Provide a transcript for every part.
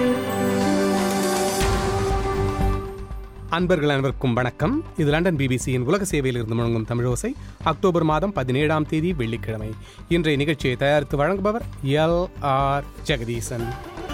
அன்பர்கள் அனைவருக்கும் வணக்கம் இது லண்டன் பிபிசியின் உலக சேவையில் இருந்து முழங்கும் தமிழோசை அக்டோபர் மாதம் பதினேழாம் தேதி வெள்ளிக்கிழமை இன்றைய நிகழ்ச்சியை தயாரித்து வழங்குபவர் எல் ஆர் ஜெகதீசன்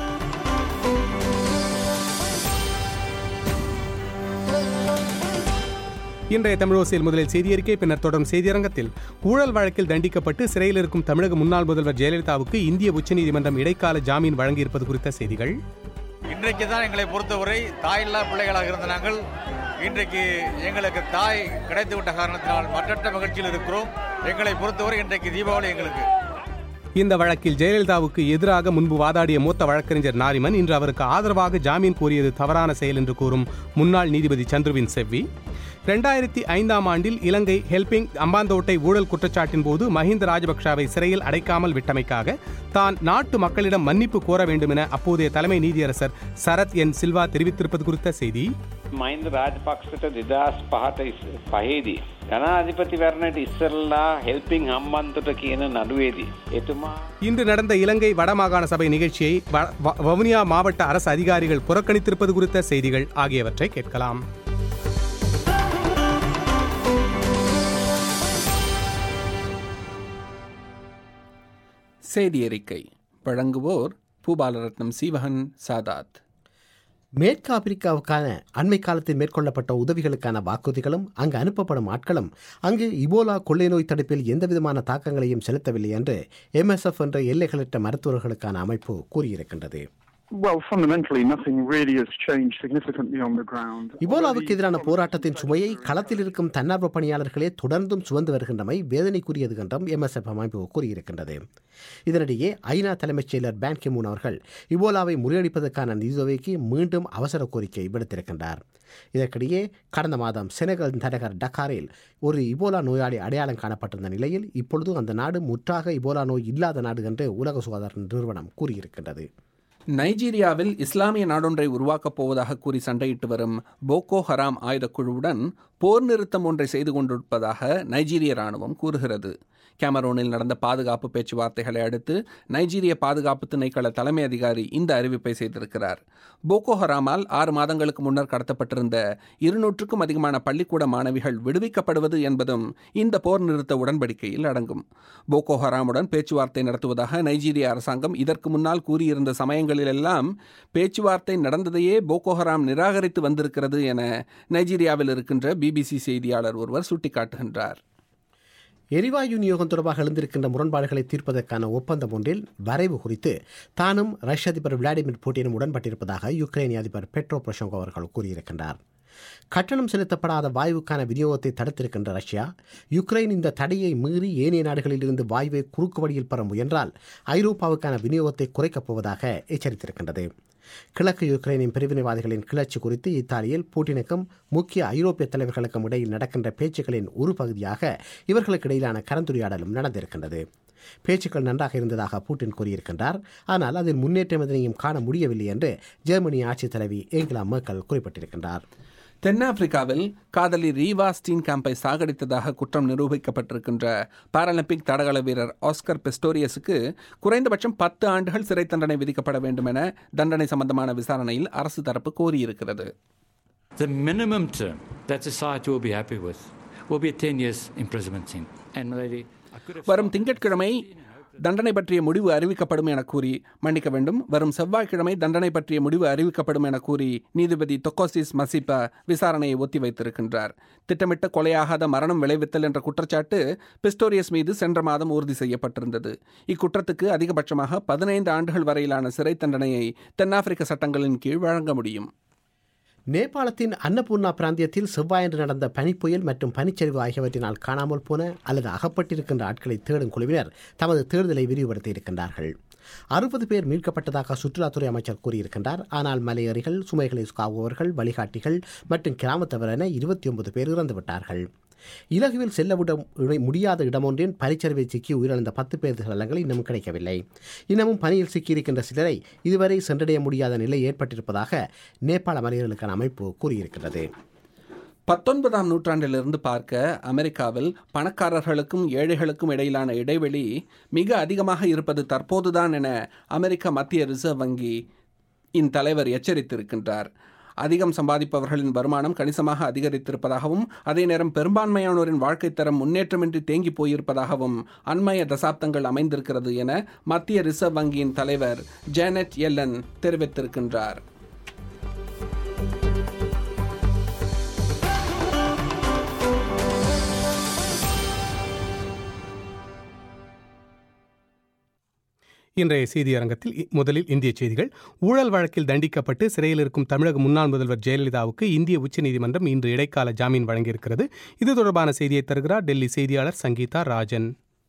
இன்றைய தமிழோசையில் முதலில் செய்தியறிக்கை பின்னர் தொடரும் செய்தியரங்கத்தில் ஊழல் வழக்கில் தண்டிக்கப்பட்டு சிறையில் இருக்கும் தமிழக முன்னாள் முதல்வர் ஜெயலலிதாவுக்கு இந்திய உச்சநீதிமன்றம் இடைக்கால ஜாமீன் வழங்கியிருப்பது குறித்த செய்திகள் இன்றைக்கு தான் எங்களை பொறுத்தவரை தாயில்லா பிள்ளைகளாக இருந்த நாங்கள் இன்றைக்கு எங்களுக்கு தாய் கிடைத்து விட்ட காரணத்தினால் மற்றற்ற மகிழ்ச்சியில் இருக்கிறோம் எங்களை பொறுத்தவரை இன்றைக்கு தீபாவளி எங்களுக்கு இந்த வழக்கில் ஜெயலலிதாவுக்கு எதிராக முன்பு வாதாடிய மூத்த வழக்கறிஞர் நாரிமன் இன்று அவருக்கு ஆதரவாக ஜாமீன் கோரியது தவறான செயல் என்று கூறும் முன்னாள் நீதிபதி சந்துருவின் செவ்வி இரண்டாயிரத்தி ஐந்தாம் ஆண்டில் இலங்கை ஹெல்பிங் அம்பாந்தோட்டை ஊழல் குற்றச்சாட்டின் போது மஹிந்த ராஜபக்ஷவை சிறையில் அடைக்காமல் விட்டமைக்காக தான் நாட்டு மக்களிடம் மன்னிப்பு கோர வேண்டும் என அப்போதைய தலைமை நீதியரசர் சரத் என் சில்வா தெரிவித்திருப்பது குறித்த செய்தி මහින්ද රාජපක්ෂට දෙදස් පහට පහේදී. ජනාධිපතිවරණයට ඉස්සරල්ලා හෙල්පිං හම්බන්තොට කියන නඩුවේදී. එතුමා இன்று நடந்த இலங்கை வடமாகாண சபை நிகழ்ச்சியை வ- வ- வவுனியா மாவட்ட அரசு அதிகாரிகள் புறக்கணித்திருப்பது குறித்த செய்திகள் ஆகியவற்றை கேட்கலாம் செய்தி அறிக்கை வழங்குவோர் பூபாலரத்னம் சீவகன் சாதாத் மேற்கு ஆப்பிரிக்காவுக்கான அண்மை காலத்தில் மேற்கொள்ளப்பட்ட உதவிகளுக்கான வாக்குறுதிகளும் அங்கு அனுப்பப்படும் ஆட்களும் அங்கு இபோலா கொள்ளை நோய் தடுப்பில் எந்தவிதமான தாக்கங்களையும் செலுத்தவில்லை என்று எம்எஸ்எஃப் என்ற எல்லைகளற்ற மருத்துவர்களுக்கான அமைப்பு கூறியிருக்கின்றது Well, fundamentally, nothing really has changed significantly on the ground. இபோலாவுக்கு எதிரான போராட்டத்தின் சுமையை களத்தில் இருக்கும் தன்னார்வ பணியாளர்களே தொடர்ந்தும் சுமந்து வருகின்றமை வேதனைக்குரியது என்றும் எம்எஸ்எஃப் அமைப்பு கூறியிருக்கின்றது இதனிடையே ஐநா தலைமைச் செயலர் பான் கிமூன் அவர்கள் இபோலாவை முறியடிப்பதற்கான நிதியுதவிக்கு மீண்டும் அவசர கோரிக்கை விடுத்திருக்கின்றார் இதற்கிடையே கடந்த மாதம் செனகல் தலைநகர் டக்காரில் ஒரு இபோலா நோயாளி அடையாளம் காணப்பட்டிருந்த நிலையில் இப்பொழுது அந்த நாடு முற்றாக இபோலா நோய் இல்லாத நாடு என்று உலக சுகாதார நிறுவனம் கூறியிருக்கின்றது நைஜீரியாவில் இஸ்லாமிய நாடொன்றை உருவாக்கப் போவதாக கூறி சண்டையிட்டு வரும் போகோ ஹராம் ஆயுதக் குழுவுடன் போர் நிறுத்தம் ஒன்றை செய்து கொண்டிருப்பதாக நைஜீரிய ராணுவம் கூறுகிறது கேமரூனில் நடந்த பாதுகாப்பு பேச்சுவார்த்தைகளை அடுத்து நைஜீரிய பாதுகாப்பு திணைக்கள தலைமை அதிகாரி இந்த அறிவிப்பை செய்திருக்கிறார் போகோ ஹராமால் ஆறு மாதங்களுக்கு முன்னர் கடத்தப்பட்டிருந்த இருநூற்றுக்கும் அதிகமான பள்ளிக்கூட மாணவிகள் விடுவிக்கப்படுவது என்பதும் இந்த போர் நிறுத்த உடன்படிக்கையில் அடங்கும் போகோ ஹராமுடன் பேச்சுவார்த்தை நடத்துவதாக நைஜீரிய அரசாங்கம் இதற்கு முன்னால் கூறியிருந்த சமயங்களிலெல்லாம் பேச்சுவார்த்தை நடந்ததையே போகோ ஹராம் நிராகரித்து வந்திருக்கிறது என நைஜீரியாவில் இருக்கின்ற பிபிசி செய்தியாளர் ஒருவர் சுட்டிக்காட்டுகின்றார் எரிவாயு விநியோகம் தொடர்பாக எழுந்திருக்கின்ற முரண்பாடுகளை தீர்ப்பதற்கான ஒப்பந்தம் ஒன்றில் வரைவு குறித்து தானும் ரஷ்ய அதிபர் விளாடிமிர் புட்டினும் உடன்பட்டிருப்பதாக யுக்ரைனிய அதிபர் பெட்ரோ பொஷங்கோ அவர்கள் கூறியிருக்கின்றார் கட்டணம் செலுத்தப்படாத வாயுவுக்கான விநியோகத்தை தடுத்திருக்கின்ற ரஷ்யா யுக்ரைன் இந்த தடையை மீறி ஏனைய நாடுகளிலிருந்து வாயுவை குறுக்கு வழியில் பெற முயன்றால் ஐரோப்பாவுக்கான விநியோகத்தை குறைக்கப் போவதாக எச்சரித்திருக்கின்றது கிழக்கு யுக்ரைனின் பிரிவினைவாதிகளின் கிளர்ச்சி குறித்து இத்தாலியில் பூட்டினுக்கும் முக்கிய ஐரோப்பிய தலைவர்களுக்கும் இடையில் நடக்கின்ற பேச்சுக்களின் ஒரு பகுதியாக இவர்களுக்கு இடையிலான கலந்துரையாடலும் நடந்திருக்கின்றது பேச்சுக்கள் நன்றாக இருந்ததாக பூட்டின் கூறியிருக்கின்றார் ஆனால் அதில் முன்னேற்றம் எதனையும் காண முடியவில்லை என்று ஜெர்மனி ஆட்சித் தலைவி ஏங்கலா மேர்க்கல் குறிப்பிட்டிருக்கின்றார் தென்னாப்பிரிக்காவில் காதலி ரீவா ஸ்டீன் கேம்பை சாகடித்ததாக குற்றம் நிரூபிக்கப்பட்டிருக்கின்ற பாராலிம்பிக் தடகள வீரர் ஆஸ்கர் பெஸ்டோரியஸுக்கு குறைந்தபட்சம் பத்து ஆண்டுகள் சிறை தண்டனை விதிக்கப்பட வேண்டும் என தண்டனை சம்பந்தமான விசாரணையில் அரசு தரப்பு கோரியிருக்கிறது The minimum term that society will be happy with will be a 10 years imprisonment sentence. And lady, I could have வரும் திங்கட்கிழமை தண்டனை பற்றிய முடிவு அறிவிக்கப்படும் என கூறி மன்னிக்க வேண்டும் வரும் செவ்வாய்க்கிழமை தண்டனை பற்றிய முடிவு அறிவிக்கப்படும் என கூறி நீதிபதி தொக்கோசிஸ் மசிப்பா விசாரணையை ஒத்திவைத்திருக்கின்றார் திட்டமிட்ட கொலையாகாத மரணம் விளைவித்தல் என்ற குற்றச்சாட்டு பிஸ்டோரியஸ் மீது சென்ற மாதம் உறுதி செய்யப்பட்டிருந்தது இக்குற்றத்துக்கு அதிகபட்சமாக பதினைந்து ஆண்டுகள் வரையிலான சிறை தண்டனையை தென்னாப்பிரிக்க சட்டங்களின் கீழ் வழங்க முடியும் நேபாளத்தின் அன்னபூர்ணா பிராந்தியத்தில் செவ்வாயன்று நடந்த பனிப்புயல் மற்றும் பனிச்சரிவு ஆகியவற்றினால் காணாமல் போன அல்லது அகப்பட்டிருக்கின்ற ஆட்களை தேடும் குழுவினர் தமது தேடுதலை விரிவுபடுத்தி இருக்கின்றார்கள் அறுபது பேர் மீட்கப்பட்டதாக சுற்றுலாத்துறை அமைச்சர் கூறியிருக்கின்றார் ஆனால் மலையேறிகள் சுமைகளை காவுபவர்கள் வழிகாட்டிகள் மற்றும் கிராமத்தவர் என இருபத்தி ஒன்பது பேர் இறந்துவிட்டார்கள் இலகுவில் செல்ல விட இட- முடியாத இடமொன்றின் பனிச்சரிவை சிக்கி உயிரிழந்த பத்து பேர் சடலங்கள் இன்னமும் கிடைக்கவில்லை இன்னமும் பனியில் சிக்கியிருக்கின்ற சிலரை இதுவரை சென்றடைய முடியாத நிலை ஏற்பட்டிருப்பதாக நேபாள மலையர்களுக்கான அமைப்பு கூறியிருக்கிறது பத்தொன்பதாம் நூற்றாண்டிலிருந்து பார்க்க அமெரிக்காவில் பணக்காரர்களுக்கும் ஏழைகளுக்கும் இடையிலான இடைவெளி மிக அதிகமாக இருப்பது தற்போதுதான் என அமெரிக்க மத்திய ரிசர்வ் வங்கி இத்தலைவர் எச்சரித்திருக்கின்றார் அதிகம் சம்பாதிப்பவர்களின் வருமானம் கணிசமாக அதிகரித்திருப்பதாகவும் அதே நேரம் பெரும்பான்மையானோரின் வாழ்க்கைத் தரம் முன்னேற்றமின்றி தேங்கி போயிருப்பதாகவும் அண்மைய தசாப்தங்கள் அமைந்திருக்கிறது என மத்திய ரிசர்வ் வங்கியின் தலைவர் ஜேனட் எல்லன் தெரிவித்திருக்கின்றார் இன்றைய செய்தியரங்கத்தில் இ- முதலில் இந்திய செய்திகள் ஊழல் வழக்கில் தண்டிக்கப்பட்டு சிறையில் இருக்கும் தமிழக முன்னாள் முதல்வர் ஜெயலலிதாவுக்கு இந்திய உச்சநீதிமன்றம் இன்று இடைக்கால ஜாமீன் வழங்கியிருக்கிறது இது தொடர்பான செய்தியை தருகிறார் டெல்லி செய்தியாளர் சங்கீதா ராஜன்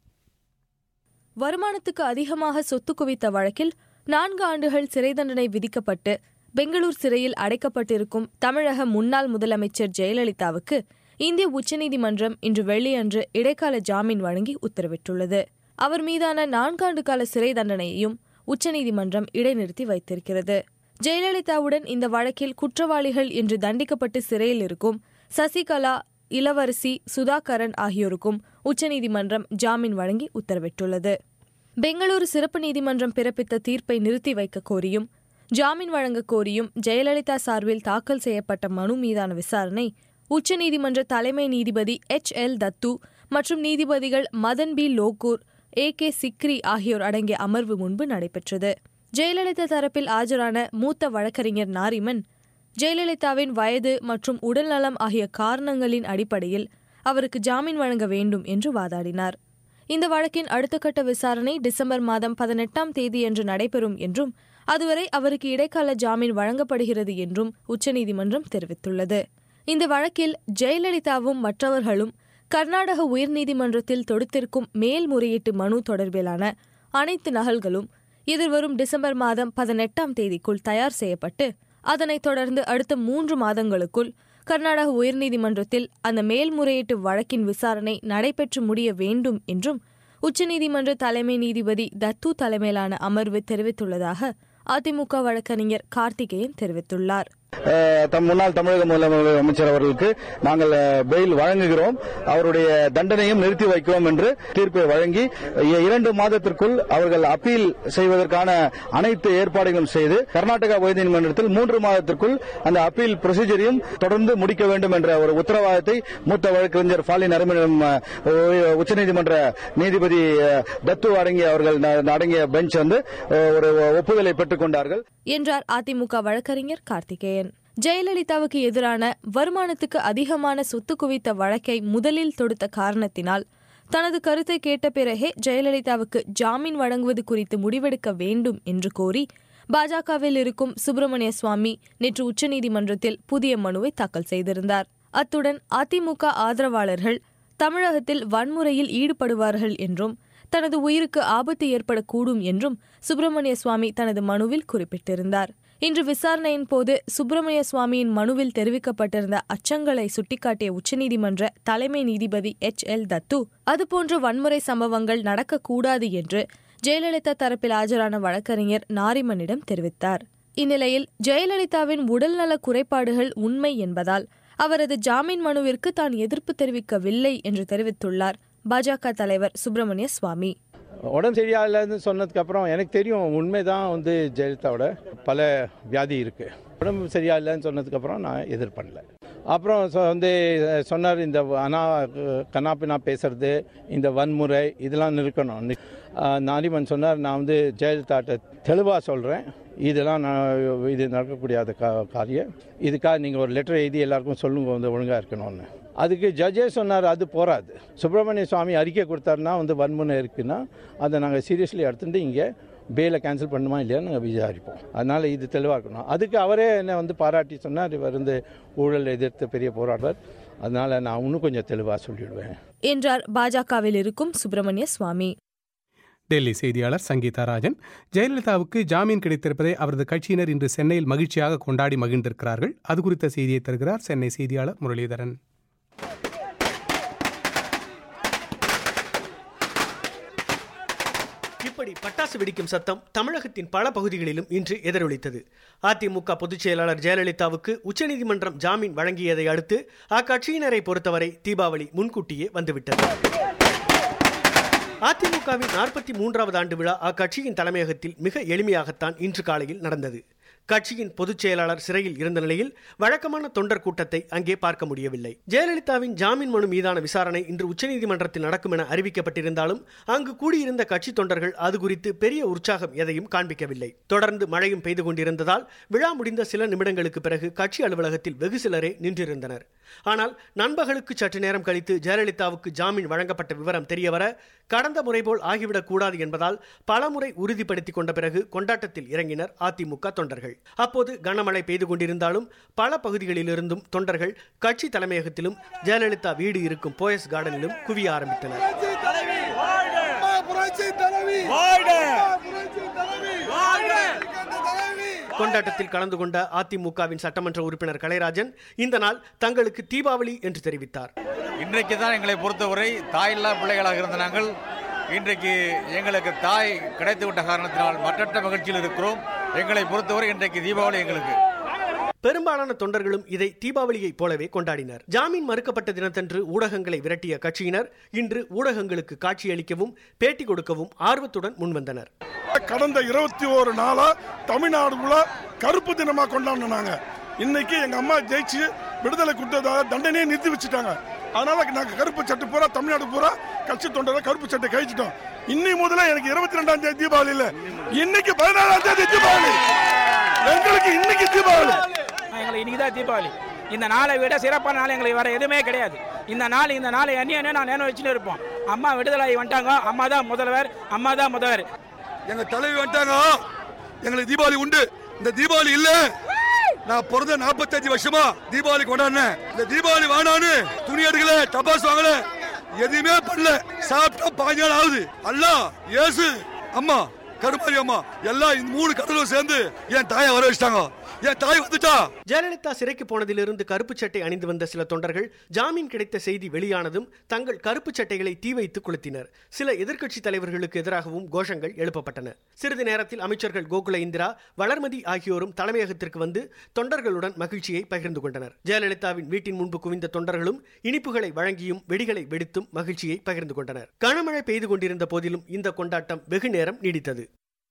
வருமானத்துக்கு அதிகமாக சொத்து குவித்த வழக்கில் நான்கு ஆண்டுகள் சிறை தண்டனை விதிக்கப்பட்டு பெங்களூர் சிறையில் அடைக்கப்பட்டிருக்கும் தமிழக முன்னாள் முதலமைச்சர் ஜெயலலிதாவுக்கு இந்திய உச்சநீதிமன்றம் இன்று வெள்ளியன்று இடைக்கால ஜாமீன் வழங்கி உத்தரவிட்டுள்ளது அவர் மீதான நான்காண்டு கால சிறை தண்டனையையும் உச்சநீதிமன்றம் இடைநிறுத்தி வைத்திருக்கிறது ஜெயலலிதாவுடன் இந்த வழக்கில் குற்றவாளிகள் என்று தண்டிக்கப்பட்டு சிறையில் இருக்கும் சசிகலா இளவரசி சுதாகரன் ஆகியோருக்கும் உச்சநீதிமன்றம் ஜாமீன் வழங்கி உத்தரவிட்டுள்ளது பெங்களூரு சிறப்பு நீதிமன்றம் பிறப்பித்த தீர்ப்பை நிறுத்தி வைக்க கோரியும் ஜாமீன் வழங்க கோரியும் ஜெயலலிதா சார்பில் தாக்கல் செய்யப்பட்ட மனு மீதான விசாரணை உச்சநீதிமன்ற தலைமை நீதிபதி எச் எல் தத்து மற்றும் நீதிபதிகள் Madan B Lokur A K Sikri ஆகியோர் அடங்கிய அமர்வு முன்பு நடைபெற்றது ஜெயலலிதா தரப்பில் ஆஜரான மூத்த வழக்கறிஞர் நாரிமன் ஜெயலலிதாவின் வயது மற்றும் உடல்நலம் ஆகிய காரணங்களின் அடிப்படையில் அவருக்கு ஜாமீன் வழங்க வேண்டும் என்று வாதாடினார் இந்த வழக்கின் அடுத்த கட்ட விசாரணை டிசம்பர் மாதம் பதினெட்டாம் தேதியன்று நடைபெறும் என்றும் அதுவரை அவருக்கு இடைக்கால ஜாமீன் வழங்கப்படுகிறது என்றும் உச்சநீதிமன்றம் தெரிவித்துள்ளது இந்த வழக்கில் ஜெயலலிதாவும் மற்றவர்களும் கர்நாடக உயர்நீதிமன்றத்தில் தொடுத்திருக்கும் மேல்முறையீட்டு மனு தொடர்பிலான அனைத்து நகல்களும் எதிர்வரும் டிசம்பர் மாதம் பதினெட்டாம் தேதிக்குள் தயார் செய்யப்பட்டு அதனைத் தொடர்ந்து அடுத்த மூன்று மாதங்களுக்குள் கர்நாடக உயர்நீதிமன்றத்தில் அந்த மேல்முறையீட்டு வழக்கின் விசாரணை நடைபெற்று முடிய வேண்டும் என்றும் உச்சநீதிமன்ற தலைமை நீதிபதி தத்து தலைமையிலான அமர்வு தெரிவித்துள்ளதாக அதிமுக வழக்கறிஞர் கார்த்திகேயன் தெரிவித்துள்ளார் அஹ், தம் முன்னாள் தமிழக முதலமைச்சர் அவர்களுக்கு நாங்கள் அஹ், பெயில் வழங்குகிறோம் அவருடைய தண்டனையும் நிறுத்தி வைக்கிறோம் என்று தீர்ப்பை வழங்கி இ- இரண்டு மாதத்திற்குள் அவர்கள் அப்பீல் செய்வதற்கான அனைத்து ஏற்பாடுகளும் செய்து கர்நாடகா உயர்நீதிமன்றத்தில் மூன்று மாதத்திற்குள் அந்த அப்பீல் ப்ரொசீஜரையும் தொடர்ந்து முடிக்க வேண்டும் என்ற ஒரு உத்தரவாதத்தை மூத்த வழக்கறிஞர் ஃபாலி நரம்பினம் உச்சநீதிமன்ற நீதிபதி அஹ், தத்து அடங்கிய அவர்கள் ந- அடங்கிய பெஞ்ச் வந்து அஹ், ஒரு ஒப்புதலை பெற்றுக் கொண்டார்கள் என்றார் அதிமுக வழக்கறிஞர் கார்த்திகேயன் ஜெயலலிதாவுக்கு எதிரான வருமானத்துக்கு அதிகமான சொத்து குவித்த வழக்கை முதலில் தொடுத்த காரணத்தினால் தனது கருத்தை கேட்ட பிறகே ஜெயலலிதாவுக்கு ஜாமீன் வழங்குவது குறித்து முடிவெடுக்க வேண்டும் என்று கோரி பாஜகவில் இருக்கும் சுப்பிரமணிய சுவாமி நேற்று உச்சநீதிமன்றத்தில் புதிய மனுவை தாக்கல் செய்திருந்தார் அத்துடன் அதிமுக ஆதரவாளர்கள் தமிழகத்தில் வன்முறையில் ஈடுபடுவார்கள் என்றும் தனது உயிருக்கு ஆபத்து ஏற்படக்கூடும் என்றும் சுப்பிரமணிய சுவாமி தனது மனுவில் குறிப்பிட்டிருந்தார் இன்று விசாரணையின் போது சுப்பிரமணிய சுவாமியின் மனுவில் தெரிவிக்கப்பட்டிருந்த அச்சங்களை சுட்டிக்காட்டிய உச்சநீதிமன்ற தலைமை நீதிபதி எச் எல் தத்து அதுபோன்ற வன்முறை சம்பவங்கள் நடக்கக்கூடாது என்று ஜெயலலிதா தரப்பில் ஆஜரான வழக்கறிஞர் நாரிமனிடம் தெரிவித்தார் இந்நிலையில் ஜெயலலிதாவின் உடல்நல குறைபாடுகள் உண்மை என்பதால் அவரது ஜாமீன் மனுவிற்கு தான் எதிர்ப்பு தெரிவிக்கவில்லை என்று தெரிவித்துள்ளார் பாஜக தலைவர் சுப்பிரமணிய சுவாமி உடம்பு சரியாகலன்னு சொன்னதுக்கு அப்புறம் எனக்கு தெரியும் உண்மைதான் வந்து ஜெயலலிதாவோட பல வியாதி இருக்கு உடம்பு சரியாகலன்னு சொன்னதுக்கு அப்புறம் நான் எதிர் பண்ணல அப்புறம் சொ- வந்து சொன்னார் இந்த அனா கண்ணாப்பினா பேசுறது இந்த வன்முறை இதெல்லாம் நிற்கணும் நி- ஆஹ் நாரிமன் சொன்னார் நான் வந்து ஜெயலலிதாட்ட தெளிவாக சொல்கிறேன் இதெல்லாம் நான் இது நடக்கக்கூடியாத கா காரியம் இதுக்காக நீங்கள் ஒரு லெட்டர் எழுதி எல்லாருக்கும் சொல்லுங்க வந்து ஒழுங்காக இருக்கணும்னு அதுக்கு ஜட்ஜே சொன்னார் அது போராது சுப்பிரமணிய சுவாமி அறிக்கை கொடுத்தாருன்னா வந்து வன்முறை இருக்குன்னா அதை நாங்கள் சீரியஸ்லி எடுத்துட்டு இங்கே பேலை கேன்சல் பண்ணுமா இல்லையா நாங்கள் விசாரிப்போம் அதனால் இது தெளிவாக இருக்கணும் அதுக்கு அவரே என்னை வந்து பாராட்டி சொன்னார் இவர் வந்து ஊழல் எதிர்த்து பெரிய போராடுவார் அதனால் நான் இன்னும் கொஞ்சம் தெளிவாக சொல்லிவிடுவேன் என்றார் பாஜகவில் இருக்கும் சுப்பிரமணிய சுவாமி டெல்லி செய்தியாளர் சங்கீதா ராஜன் ஜெயலலிதாவுக்கு ஜாமீன் கிடைத்திருப்பதை அவரது கட்சியினர் இன்று சென்னையில் மகிழ்ச்சியாக கொண்டாடி மகிழ்ந்திருக்கிறார்கள் அது குறித்த செய்தியை தருகிறார் சென்னை செய்தியாளர் முரளிதரன் இப்படி பட்டாசு வெடிக்கும் சத்தம் தமிழகத்தின் பல பகுதிகளிலும் இன்று எதிரொலித்தது அதிமுக பொதுச் செயலாளர் ஜெயலலிதாவுக்கு உச்சநீதிமன்றம் ஜாமீன் வழங்கியதை அடுத்து அக்கட்சியினரை பொறுத்தவரை தீபாவளி முன்கூட்டியே வந்துவிட்டது அதிமுகவின் நாற்பத்தி மூன்றாவது ஆண்டு விழா அக்கட்சியின் தலைமையகத்தில் மிக எளிமையாகத்தான் இன்று காலையில் நடந்தது கட்சியின் பொதுச் செயலாளர் சிறையில் இருந்த நிலையில் வழக்கமான தொண்டர் கூட்டத்தை அங்கே பார்க்க முடியவில்லை ஜெயலலிதாவின் ஜாமீன் மனு மீதான விசாரணை இன்று உச்சநீதிமன்றத்தில் நடக்கும் என அறிவிக்கப்பட்டிருந்தாலும் அங்கு கூடியிருந்த கட்சி தொண்டர்கள் அது குறித்து பெரிய உற்சாகம் எதையும் காண்பிக்கவில்லை தொடர்ந்து மழையும் பெய்து கொண்டிருந்ததால் விழா முடிந்த சில நிமிடங்களுக்கு பிறகு கட்சி அலுவலகத்தில் வெகு சிலரே நின்றிருந்தனர் ஆனால் நண்பகலுக்கு சற்று நேரம் கழித்து ஜெயலலிதாவுக்கு ஜாமீன் வழங்கப்பட்ட விவரம் தெரியவர கடந்த முறை போல் ஆகிவிடக் கூடாது என்பதால் பலமுறை உறுதிப்படுத்திக் கொண்ட பிறகு கொண்டாட்டத்தில் இறங்கினர் அதிமுக தொண்டர்கள் அப்போது கனமழை பெய்து கொண்டிருந்தாலும் பல பகுதிகளிலிருந்தும் தொண்டர்கள் கட்சி தலைமையகத்திலும் ஜெயலலிதா வீடு இருக்கும் போயஸ் கார்டனிலும் குவிய ஆரம்பித்தனர் கொண்டாட்டத்தில் கலந்து கொண்ட அதிமுகவின் சட்டமன்ற உறுப்பினர் கலைராஜன் இந்த நாள் தங்களுக்கு தீபாவளி என்று தெரிவித்தார் இன்றைக்கு தான் எங்களை பொறுத்தவரை தாயில்லா பிள்ளைகளாக இருந்த நாங்கள் இன்றைக்கு எங்களுக்கு தாய் கிடைத்து விட்ட காரணத்தினால் மற்றற்ற மகிழ்ச்சியில் இருக்கிறோம் எங்களை பொறுத்தவரை இன்றைக்கு தீபாவளி எங்களுக்கு பெரும்பாலான தொண்டர்களும் இதை தீபாவளியைப் போலவே கொண்டாடினர் ஜாமீன் மறுக்கப்பட்ட தினத்தன்று ஊடகங்களை விரட்டிய கட்சியினர் இன்று ஊடகங்களுக்கு காட்சியளிக்கவும் பேட்டி கொடுக்கவும் ஆர்வத்துடன் முன்வந்தனர் கடந்த இருபத்தி ஒரு நாளா தமிழ்நாடுக்குள்ள கருப்பு தினமா கொண்டாடினாங்க இன்னைக்கு எங்க அம்மா ஜெயிச்சு விடுதலை கொடுத்ததாக தண்டனையை நிறுத்தி வச்சுட்டாங்க அதனால நாங்க கருப்பு சட்டை பூரா தமிழ்நாடு பூரா கட்சி தொண்டரை கருப்பு சட்டை கழிச்சிட்டோம் இன்னைக்கு முதல்ல எனக்கு இருபத்தி ரெண்டாம் தேதி தீபாவளி இல்ல இன்னைக்கு பதினாறாம் தேதி தீபாவளி எங்களுக்கு இன்னைக்கு தீபாவளி எங்களுக்கு இன்னைக்கு தான் தீபாவளி இந்த நாளை விட சிறப்பான நாள் எங்களுக்கு வேற எதுவுமே கிடையாது இந்த நாள் இந்த நாளை எண்ணி எண்ணி நான் நினைவு வச்சுட்டு இருப்போம் அம்மா விடுதலை வந்துட்டாங்க அம்மா தான் முதல்வர் அம்மா தான் முதல்வர் எங்க தலைவி வந்துட்டாங்க எங்களுக்கு தீபாவளி உண்டு இந்த தீபாவளி இல்ல நான் பிறந்த நாற்பத்தஞ்சு வருஷமா தீபாவளி கொண்டாடினேன் இந்த தீபாவளி வேணான்னு துணி எடுக்கல டபாஸ் வாங்கல எதுவுமே பண்ணல சாப்பிட்டா பாஞ்சு நாள் ஆகுது அல்லா ஏசு அம்மா கருமாரி அம்மா எல்லாம் இந்த மூணு கடலும் சேர்ந்து என் தாயை வர வச்சிட்டாங்க என் தாய் வந்துட்டா ஜெயலலிதா சிறைக்கு போனதிலிருந்து கருப்பு சட்டை அணிந்து வந்த சில தொண்டர்கள் ஜாமீன் கிடைத்த செய்தி வெளியானதும் தங்கள் கருப்பு சட்டைகளை தீ வைத்து கொளுத்தினர் சில எதிர்க்கட்சி தலைவர்களுக்கு எதிராகவும் கோஷங்கள் எழுப்பப்பட்டன சிறிது நேரத்தில் அமைச்சர்கள் கோகுல இந்திரா வளர்மதி ஆகியோரும் தலைமையகத்திற்கு வந்து தொண்டர்களுடன் மகிழ்ச்சியை பகிர்ந்து கொண்டனர் ஜெயலலிதாவின் வீட்டின் முன்பு குவிந்த தொண்டர்களும் இனிப்புகளை வழங்கியும் வெடிகளை வெடித்தும் மகிழ்ச்சியை பகிர்ந்து கொண்டனர் கனமழை பெய்து கொண்டிருந்த போதிலும் இந்த கொண்டாட்டம் வெகு நேரம் நீடித்தது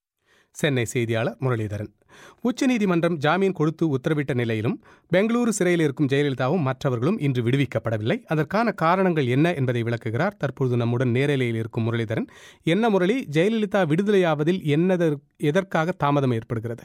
சென்னை செய்தியாளர் முரளிதரன் உச்சநீதிமன்றம் ஜாமீன் கொடுத்து உத்தரவிட்ட நிலையிலும் பெங்களூரு சிறையில் இருக்கும் ஜெயலலிதாவும் மற்றவர்களும் இன்று விடுவிக்கப்படவில்லை அதற்கான காரணங்கள் என்ன என்பதை விளக்குகிறார் தற்பொழுது நம்முடன் நேரலையில் இருக்கும் முரளிதரன் என்ன முரளி ஜெயலலிதா விடுதலையாவதில் என்னதற் எதற்காக தாமதம் ஏற்படுகிறது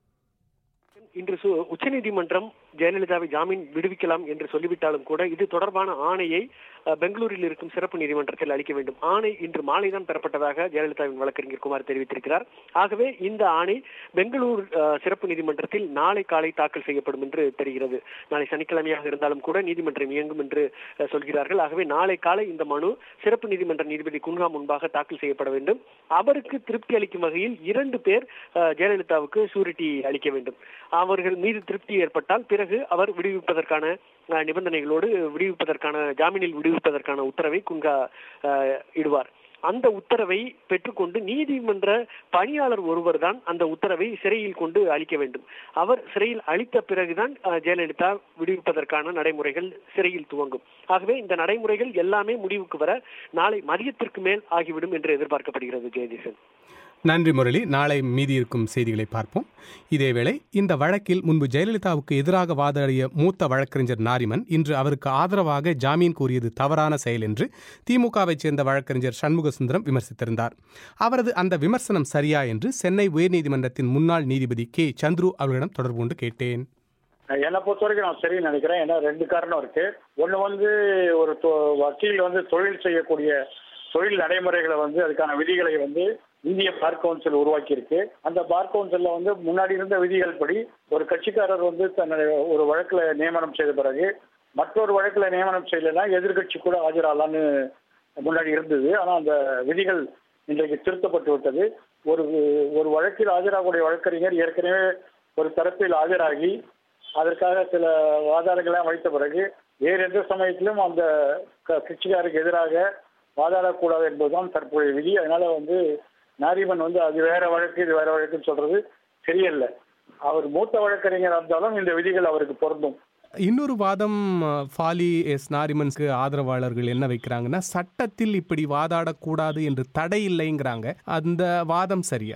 இன்று சு- உச்சநீதிமன்றம் ஜெயலலிதாவை ஜாமீன் விடுவிக்கலாம் என்று சொல்லிவிட்டாலும் கூட இது தொடர்பான ஆணையை அஹ், பெங்களூரில் இருக்கும் சிறப்பு நீதிமன்றத்தில் அளிக்க வேண்டும் ஆணை இன்று மாலைதான் பெறப்பட்டதாக ஜெயலலிதாவின் வழக்கறிஞர் குமார் தெரிவித்திருக்கிறார் ஆகவே இந்த ஆணை பெங்களூர் அஹ், சிறப்பு நீதிமன்றத்தில் நாளை காலை தாக்கல் செய்யப்படும் என்று தெரிகிறது நாளை சனிக்கிழமையாக இருந்தாலும் கூட நீதிமன்றம் இயங்கும் என்று அஹ், சொல்கிறார்கள் ஆகவே நாளை காலை இந்த மனு சிறப்பு நீதிமன்ற நீதிபதி குன்ஹா முன்பாக தாக்கல் செய்யப்பட வேண்டும் அவருக்கு திருப்தி அளிக்கும் வகையில் இரண்டு பேர் அஹ், ஜெயலலிதாவுக்கு சூரிட்டி அளிக்க வேண்டும் அவர்கள் மீது திருப்தி ஏற்பட்டால் பிறகு அவர் விடுவிப்பதற்கான அஹ், நிபந்தனைகளோடு விடுவிப்பதற்கான ஜாமீனில் விடுவிப்பதற்கான உத்தரவை குன்ஹா அஹ், இடுவார் அந்த உத்தரவை பெற்றுக்கொண்டு நீதிமன்ற பணியாளர் ஒருவர் தான் அந்த உத்தரவை சிறையில் கொண்டு அளிக்க வேண்டும் அவர் சிறையில் அளித்த பிறகுதான் அஹ், ஜெயலலிதா விடுவிப்பதற்கான நடைமுறைகள் சிறையில் துவங்கும் ஆகவே இந்த நடைமுறைகள் எல்லாமே முடிவுக்கு வர நாளை மதியத்திற்கு மேல் ஆகிவிடும் என்று எதிர்பார்க்கப்படுகிறது ஜெயதீசன் நன்றி முரளி நாளை மீதி இருக்கும் செய்திகளை பார்ப்போம் இதேவேளை இந்த வழக்கில் முன்பு ஜெயலலிதாவுக்கு எதிராக வாதாடிய மூத்த வழக்கறிஞர் நாரிமன் இன்று அவருக்கு ஆதரவாக ஜாமீன் கோரியது தவறான செயல் என்று திமுகவைச் சேர்ந்த வழக்கறிஞர் சண்முகசுந்தரம் விமர்சித்திருந்தார் அவரது அந்த விமர்சனம் சரியா என்று சென்னை உயர்நீதிமன்றத்தின் முன்னாள் நீதிபதி கே சந்துரு அவர்களிடம் தொடர்பு கொண்டு கேட்டேன் என்னை பொறுத்த வரைக்கும் நான் சரின்னு நினைக்கிறேன் ஏன்னா ரெண்டு காரணம் இருக்கு ஒன்று வந்து ஒரு தொ- வக்கீல் வந்து தொழில் செய்யக்கூடிய தொழில் நடைமுறைகளை வந்து அதுக்கான விதிகளை வந்து இந்திய பார் கவுன்சில் உருவாக்கி இருக்கு அந்த பார் கவுன்சில்ல வந்து முன்னாடி இருந்த விதிகள் படி ஒரு கட்சிக்காரர் வந்து தன்னுடைய ஒரு வழக்குல நியமனம் செய்த பிறகு மற்றொரு வழக்குல நியமனம் செய்யலைன்னா எதிர்க்கட்சி கூட ஆஜராகலான்னு முன்னாடி இருந்தது ஆனா அந்த விதிகள் இன்றைக்கு திருத்தப்பட்டு விட்டது ஒரு ஒரு வழக்கில் ஆஜராகக்கூடிய வழக்கறிஞர் ஏற்கனவே ஒரு தரப்பில் ஆஜராகி அதற்காக சில வாதாடங்களை வைத்த பிறகு வேறு எந்த சமயத்திலும் அந்த க- கட்சிக்காருக்கு எதிராக வாதாடக்கூடாது என்பதுதான் தற்போதைய விதி அதனால வந்து நாரிமன் வந்து அது வேற வழக்கு இது வேற வழக்குன்னு சொல்றது சரியல்ல அவர் மூத்த வழக்கறிஞராக இருந்தாலும் இந்த விதிகள் அவருக்கு பொருந்தும் இன்னொரு வாதம் அஹ், ஃபாலி எஸ் நாரிமன்ஸ்க்கு ஆதரவாளர்கள் என்ன வைக்கிறாங்கன்னா சட்டத்தில் இப்படி வாதாடக்கூடாது என்று தடை இல்லைங்கிறாங்க அந்த வாதம் சரியா இல்ல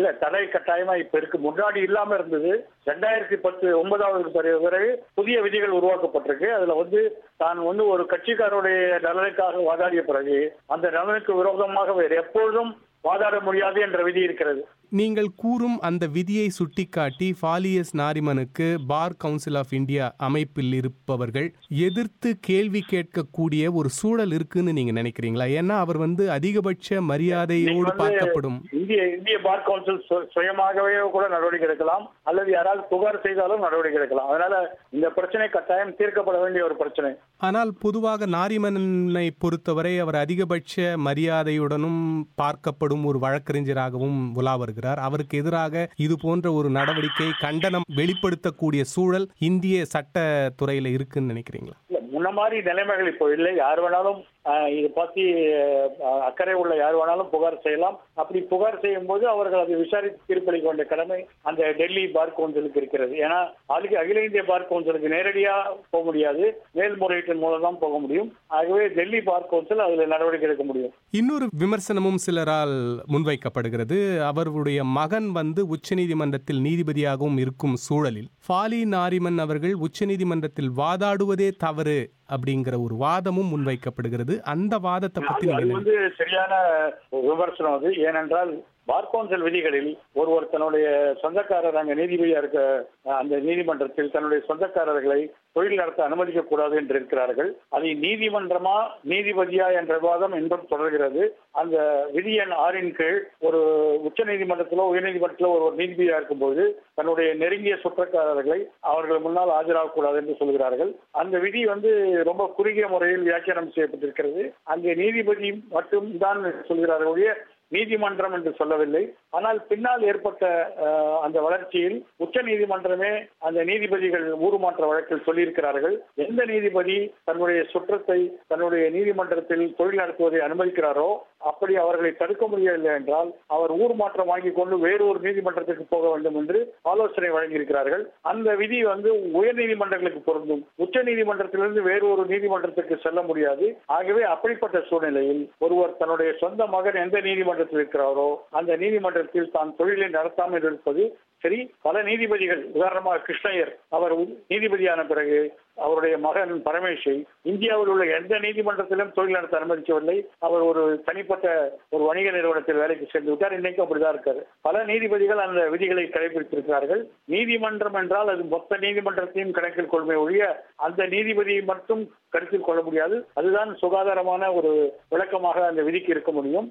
இல்ல தடை கட்டாயமா இப்ப இருக்கு முன்னாடி இல்லாம இருந்தது ரெண்டாயிரத்தி பத்து ஒன்பதாவது பிறகு பிறகு புதிய விதிகள் உருவாக்கப்பட்டிருக்கு அதுல வந்து தான் வந்து ஒரு கட்சிக்காரருடைய நலனுக்காக வாதாடிய பிறகு அந்த நலனுக்கு விரோதமாக வேறு எப்பொழுதும் வாதாட முடியாது என்ற விதி இருக்கிறது நீங்கள் கூறும் அந்த விதியை சுட்டிக்காட்டி ஃபாலியஸ் நாரிமனுக்கு பார் கவுன்சில் ஆஃப் இந்தியா அமைப்பில் இருப்பவர்கள் எதிர்த்து கேள்வி கேட்கக்கூடிய ஒரு சூழல் இருக்குன்னு நீங்க நினைக்கிறீங்களா ஏன்னா அவர் வந்து அதிகபட்ச மரியாதையோடு வந்து பார்க்கப்படும் இந்திய இந்திய பார் கவுன்சில் சு- சுயமாகவே கூட நடவடிக்கை எடுக்கலாம் அல்லது யாராவது புகார் செய்தாலும் நடவடிக்கை எடுக்கலாம் அதனால இந்த பிரச்சனை கட்டாயம் தீர்க்கப்பட வேண்டிய ஒரு பிரச்சனை ஆனால் பொதுவாக நாரிமனை பொறுத்தவரை அவர் அதிகபட்ச மரியாதையுடனும் பார்க்கப்படும் ஒரு வழக்கறிஞராகவும் உலா வருகிறார் அவருக்கு எதிராக இது போன்ற ஒரு நடவடிக்கை கண்டனம் வெளிப்படுத்தக்கூடிய சூழல் இந்திய சட்டத்துறையில இருக்குன்னு நினைக்கிறீங்களா இல்ல, முன்ன மாதிரி நிலைமைகள் இப்போ இல்லை யார் வேணாலும் ஆஹ், இது பத்தி ஆஹ், அக்கறை உள்ள யார் வேணாலும் புகார் செய்யலாம் அப்படி புகார் செய்யும் போது அவர்கள் அதை விசாரித்து தீர்ப்பளிக்க வேண்டிய கடமை அந்த டெல்லி பார் கவுன்சிலுக்கு இருக்கிறது ஏன்னா அதுக்கு அகில இந்திய பார் கவுன்சிலுக்கு நேரடியா போக முடியாது மேல்முறையீட்டின் மூலம் தான் போக முடியும் ஆகவே டெல்லி பார் கவுன்சில் அதுல நடவடிக்கை எடுக்க முடியும் இன்னொரு விமர்சனமும் சிலரால் முன்வைக்கப்படுகிறது அவருடைய மகன் வந்து உச்சநீதிமன்றத்தில் நீதிபதியாகவும் இருக்கும் சூழலில் ஃபாலி நாரிமன் அவர்கள் உச்சநீதிமன்றத்தில் வாதாடுவதே தவறு அப்படிங்கிற ஒரு வாதமும் முன்வைக்கப்படுகிறது அந்த வாதத்தை பத்தி அது- நீங்க அது என்ன வந்து சரியான விமர்சனம் அது ஏனென்றால் பார் கவுன்சில் விதிகளில் ஒருவர் தன்னுடைய சொந்தக்காரர் அங்க நீதிபதியா இருக்க அஹ், அந்த நீதிமன்றத்தில் தன்னுடைய சொந்தக்காரர்களை தொழில் நடத்த அனுமதிக்க கூடாது என்று இருக்கிறார்கள் அதை நீதிமன்றமா நீதிபதியா என்ற விவாதம் இன்றும் தொடர்கிறது அந்த விதி எண் ஆறின் கீழ் ஒரு உச்ச நீதிமன்றத்திலோ உயர்நீதிமன்றத்திலோ ஒருவர் நீதிபதியா இருக்கும்போது தன்னுடைய நெருங்கிய சுற்றக்காரர்களை அவர்கள் முன்னால் ஆஜராகக்கூடாது என்று சொல்கிறார்கள் அந்த விதி வந்து ரொம்ப குறுகிய முறையில் வியாக்கியானம் செய்யப்பட்டிருக்கிறது அங்கே நீதிபதி மட்டும் தான் சொல்கிறார்கள் ஒழிய நீதிமன்றம் என்று சொல்லவில்லை ஆனால் பின்னால் ஏற்பட்ட அஹ், அந்த வளர்ச்சியில் உச்ச நீதிமன்றமே அந்த நீதிபதிகள் ஊருமாற்ற வழக்கில் சொல்லியிருக்கிறார்கள் எந்த நீதிபதி தன்னுடைய சுற்றத்தை தன்னுடைய நீதிமன்றத்தில் தொழில் நடத்துவதை அனுமதிக்கிறாரோ அப்படி அவர்களை தடுக்க முடியவில்லை என்றால் அவர் ஊர் மாற்றம் வாங்கி கொண்டு வேறொரு நீதிமன்றத்துக்கு போக வேண்டும் என்று ஆலோசனை வழங்கியிருக்கிறார்கள் அந்த விதி வந்து உயர் நீதிமன்றங்களுக்கு பொருந்தும் உச்ச நீதிமன்றத்திலிருந்து வேறொரு நீதிமன்றத்துக்கு செல்ல முடியாது ஆகவே அப்படிப்பட்ட சூழ்நிலையில் ஒருவர் தன்னுடைய சொந்த மகன் எந்த நீதிமன்றத்தில் இருக்கிறாரோ அந்த நீதிமன்றத்தில் தான் தொழிலை நடத்தாமல் இருப்பது சரி பல நீதிபதிகள் உதாரணமாக கிருஷ்ணய்யர் அவர் நீதிபதியான பிறகு அவருடைய மகன் பரமேஷை இந்தியாவில் உள்ள எந்த நீதிமன்றத்திலும் தொழில் நடத்த அனுமதிக்கவில்லை அவர் ஒரு தனிப்பட்ட ஒரு வணிக நிறுவனத்தில் வேலைக்கு சென்று விட்டார் இன்னைக்கும் அப்படிதான் இருக்காரு பல நீதிபதிகள் அந்த விதிகளை கடைபிடித்திருக்கிறார்கள் நீதிமன்றம் என்றால் அது மொத்த நீதிமன்றத்தையும் கணக்கில் கொள்மை ஒழிய அந்த நீதிபதியை மட்டும் கருத்தில் கொள்ள முடியாது அதுதான் சுகாதாரமான ஒரு விளக்கமாக அந்த விதிக்கு இருக்க முடியும்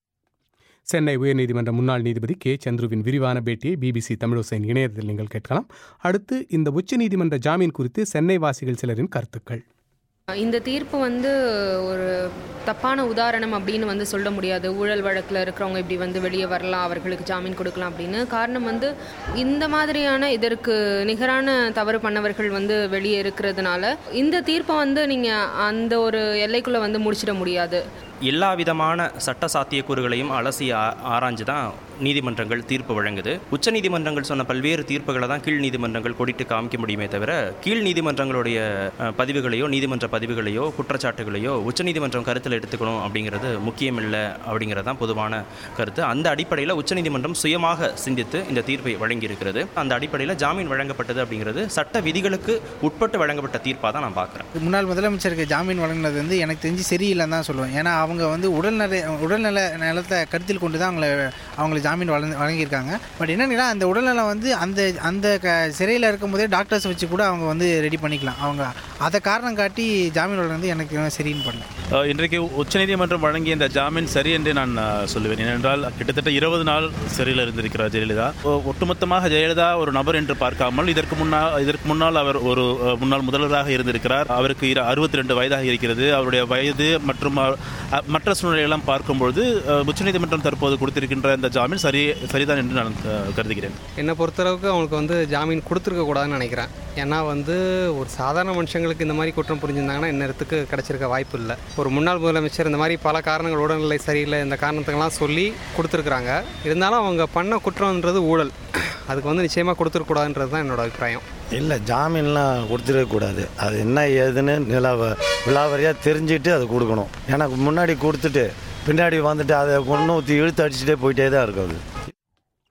சென்னை உயர்நீதிமன்ற முன்னாள் நீதிபதி கே சந்துருவின் விரிவான பேட்டியை பிபிசி தமிழோசையின் இணையத்தில் நீங்கள் கேட்கலாம் அடுத்து இந்த உச்சநீதிமன்ற ஜாமீன் குறித்து சென்னை வாசிகள் சிலரின் கருத்துக்கள் இந்த தீர்ப்பு வந்து ஒரு தப்பான உதாரணம் அப்படின்னு வந்து சொல்ல முடியாது ஊழல் வழக்கில் இருக்கிறவங்க இப்படி வந்து வெளியே வரலாம் அவர்களுக்கு ஜாமீன் கொடுக்கலாம் அப்படின்னு காரணம் வந்து இந்த மாதிரியான இதற்கு நிகரான தவறு பண்ணவர்கள் வந்து வெளியே இருக்கிறதுனால இந்த தீர்ப்பை வந்து நீங்கள் அந்த ஒரு எல்லைக்குள்ளே வந்து முடிச்சிட முடியாது எல்லா விதமான சட்ட சாத்தியக்கூறுகளையும் அலசி ஆ- ஆராய்ஞ்சு தான் நீதிமன்றங்கள் தீர்ப்பு வழங்குது உச்ச நீதிமன்றங்கள் சொன்ன பல்வேறு தீர்ப்புகளை தான் கீழ் நீதிமன்றங்கள் கொடிட்டு காமிக்க முடியுமே தவிர கீழ் நீதிமன்றங்களுடைய அஹ், பதிவுகளையோ நீதிமன்ற பதிவுகளையோ குற்றச்சாட்டுகளையோ உச்ச நீதிமன்றம் கருத்தில் எடுத்துக்கணும் அப்படிங்கிறது முக்கியம் இல்லை அப்படிங்கிறது தான் பொதுவான கருத்து அந்த அடிப்படையில் உச்சநீதிமன்றம் சுயமாக சிந்தித்து இந்த தீர்ப்பை வழங்கியிருக்கிறது அந்த அடிப்படையில் ஜாமீன் வழங்கப்பட்டது அப்படிங்கிறது சட்ட விதிகளுக்கு உட்பட்டு வழங்கப்பட்ட தீர்ப்பாக தான் நான் பார்க்குறேன் முன்னாள் முதலமைச்சருக்கு ஜாமீன் வழங்கினது வந்து எனக்கு தெரிஞ்சு சரியில்லைன்னு தான் சொல்லுவேன் ஏன்னா அவங்க வந்து உடல்நல உடல்நல நலத்தை கருத்தில் கொண்டு தான் அவங்கள அவங்களுக்கு ஜாமீன் வழங்க வழங்கியிருக்காங்க பட் என்னன்னா அந்த உடல்நலம் வந்து அந்த அந்த க சிறையில் இருக்கும்போதே டாக்டர்ஸ் வச்சு கூட அவங்க வந்து ரெடி பண்ணிக்கலாம் அவங்க அதை காரணம் காட்டி ஜாமீன் வழங்கினது எனக்கு சரின்னு பண்ணல அஹ் இன்றைக்கு உச்சநீதிமன்றம் வழங்கிய இந்த ஜாமீன் சரி என்று நான் அஹ், சொல்லுவேன் ஏனென்றால் கிட்டத்தட்ட இருபது நாள் சிறையில் இருந்திருக்கிறார் ஜெயலலிதா ஒ- ஒட்டுமொத்தமாக ஜெயலலிதா ஒரு நபர் என்று பார்க்காமல் இதற்கு முன்னால் இதற்கு முன்னால் அவர் ஒரு அஹ், முன்னாள் முதல்வராக இருந்திருக்கிறார் அவருக்கு அறுபத்தி ரெண்டு வயதாக இருக்கிறது அவருடைய வயது மற்றும் அஹ், அஹ், மற்ற சூழ்நிலையெல்லாம் பார்க்கும்பொழுது அஹ், உச்சநீதிமன்றம் தற்போது கொடுத்திருக்கின்ற இந்த ஜாமீன் சரி சரிதான் என்று நான் அஹ், கருதுகிறேன் என்னை பொறுத்தளவுக்கு அவங்களுக்கு வந்து ஜாமீன் கொடுத்துருக்க கூடாதுன்னு நினைக்கிறேன் ஏன்னா வந்து ஒரு சாதாரண மனுஷங்களுக்கு இந்த மாதிரி குற்றம் புரிஞ்சிருந்தாங்கன்னா இந்நேரத்துக்கு கிடைச்சிருக்க வாய்ப்பு இல்லை ஒரு முன்னாள் முதலமைச்சர் இந்த மாதிரி பல காரணங்கள் உடல்நிலை சரியில்லை இந்த காரணத்துக்கெல்லாம் சொல்லி கொடுத்துருக்குறாங்க இருந்தாலும் அவங்க பண்ண குற்றம்ன்றது ஊழல் அதுக்கு வந்து நிச்சயமாக கொடுத்துருக்கூடாதுன்றது தான் என்னோட அபிப்பிராயம் இல்லை ஜாமீன்லாம் கொடுத்துடக்கூடாது அது என்ன ஏதுன்னு நிலவ விலாவரியாக தெரிஞ்சுட்டு அது கொடுக்கணும் எனக்கு முன்னாடி கொடுத்துட்டு பின்னாடி வந்துட்டு அதை கொண்டு ஊற்றி இழுத்து அடிச்சுட்டே போயிட்டே தான் இருக்கும் அது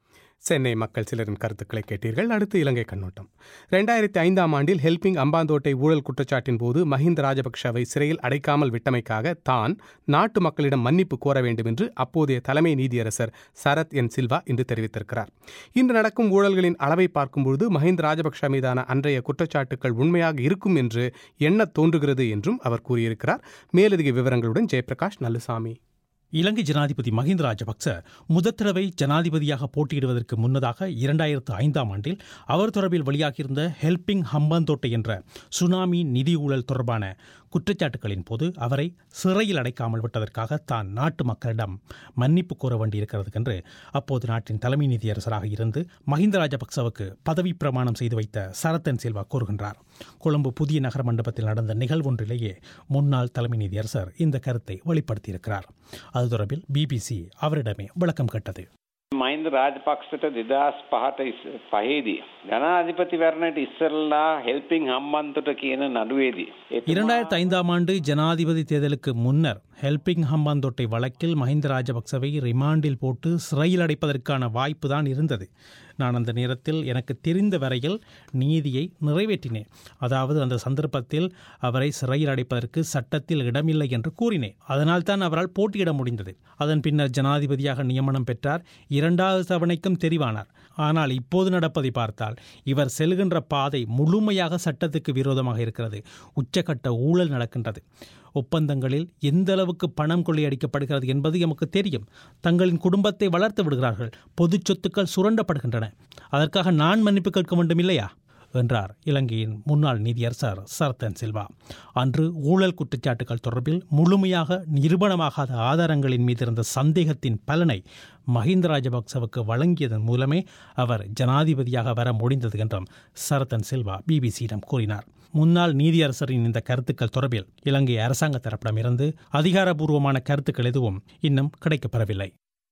சென்னை மக்கள் சிலரின் கருத்துக்களை கேட்டீர்கள் அடுத்து இலங்கை கண்ணோட்டம் ரெண்டாயிரத்தி ஐந்தாம் ஆண்டில் ஹெல்பிங் அம்பாந்தோட்டை ஊழல் குற்றச்சாட்டின் போது மஹிந்த ராஜபக்ஷவை சிறையில் அடைக்காமல் விட்டமைக்காக தான் நாட்டு மக்களிடம் மன்னிப்பு கோர வேண்டும் என்று அப்போதைய தலைமை நீதியரசர் சரத் என் சில்வா இன்று தெரிவித்திருக்கிறார் இன்று நடக்கும் ஊழல்களின் அளவை பார்க்கும்போது மஹிந்த ராஜபக்ஷ மீதான அன்றைய குற்றச்சாட்டுகள் உண்மையாக இருக்கும் என்று எண்ணத் தோன்றுகிறது என்றும் அவர் கூறியிருக்கிறார் மேலதிக விவரங்களுடன் ஜெயபிரகாஷ் நல்லுசாமி இலங்கை ஜனாதிபதி மஹிந்த ராஜபக்ச முதற் தடவை ஜனாதிபதியாக போட்டியிடுவதற்கு முன்னதாக இரண்டாயிரத்து ஐந்தாம் ஆண்டில் அவர் தொடர்பில் வெளியாகியிருந்த ஹெல்பிங் ஹம்பந்தோட்டை என்ற சுனாமி நிதி ஊழல் தொடர்பான குற்றச்சாட்டுகளின் போது அவரை சிறையில் அடைக்காமல் விட்டதற்காக தான் நாட்டு மக்களிடம் மன்னிப்பு கோர வேண்டியிருக்கிறது என்று அப்போது நாட்டின் தலைமை நீதியரசராக இருந்து மஹிந்த ராஜபக்சவுக்கு பதவி பிரமாணம் செய்து வைத்த சரத்தன் சில்வா கூறுகின்றார் கொழும்பு புதிய நகர மண்டபத்தில் நடந்த நிகழ்வொன்றிலேயே முன்னாள் தலைமை நீதியரசர் இந்த கருத்தை வெளிப்படுத்தியிருக்கிறார் அது தொடர்பில் பிபிசி அவரிடமே விளக்கம் கேட்டது මහින්ද රාජපක්ෂට දෙදස් පහට පහේදී. ජනාධිපතිවරණයට ඉස්සරල්ලා හෙල්පිං හම්බන්තොට කියන නඩුවේදී. இரண்டாயிரத்து ஐந்தாம் ஆண்டு ஜனாதிபதி தேர்தலுக்கு முன்னர் ஹெல்பிங் ஹம்பாந்தோட்டை வழக்கில் மஹிந்த ராஜபக்சவை ரிமாண்டில் போட்டு சிறையில் அடைப்பதற்கான வாய்ப்பு தான் இருந்தது நான் அந்த நேரத்தில் எனக்கு தெரிந்த வரையில் நீதியை நிறைவேற்றினேன் அதாவது அந்த சந்தர்ப்பத்தில் அவரை சிறையில் அடைப்பதற்கு சட்டத்தில் இடமில்லை என்று கூறினேன் அதனால் தான் அவரால் போட்டியிட முடிந்தது அதன் பின்னர் ஜனாதிபதியாக நியமனம் பெற்றார் இரண்டாவது தவணைக்கும் தெரிவானார் ஆனால் இப்போது நடப்பதை பார்த்தால் இவர் செல்கின்ற பாதை முழுமையாக சட்டத்துக்கு விரோதமாக இருக்கிறது உச்சக்கட்ட ஊழல் நடக்கின்றது ஒப்பந்தங்களில் எந்த அளவுக்கு பணம் கொள்ளையடிக்கப்படுகிறது என்பது எமக்கு தெரியும் தங்களின் குடும்பத்தை வளர்த்து விடுகிறார்கள் பொது சொத்துக்கள் சுரண்டப்படுகின்றன அதற்காக நான் மன்னிப்பு கேட்க வேண்டும் இல்லையா என்றார் இலங்கையின் முன்னாள் நீதியரசர் சரத்தன் சில்வா அன்று ஊழல் குற்றச்சாட்டுகள் தொடர்பில் முழுமையாக நிரூபணமாகாத ஆதாரங்களின் மீது இருந்த சந்தேகத்தின் பலனை மஹிந்த ராஜபக்சவுக்கு வழங்கியதன் மூலமே அவர் ஜனாதிபதியாக வர முடிந்தது என்றும் சரத்தன் சில்வா பிபிசியிடம் கூறினார் முன்னாள் நீதியரசரின் இந்த கருத்துக்கள் தொடர்பில் இலங்கை அரசாங்க தரப்பிடமிருந்து அதிகாரபூர்வமான கருத்துக்கள் எதுவும் இன்னும் கிடைக்கப்பெறவில்லை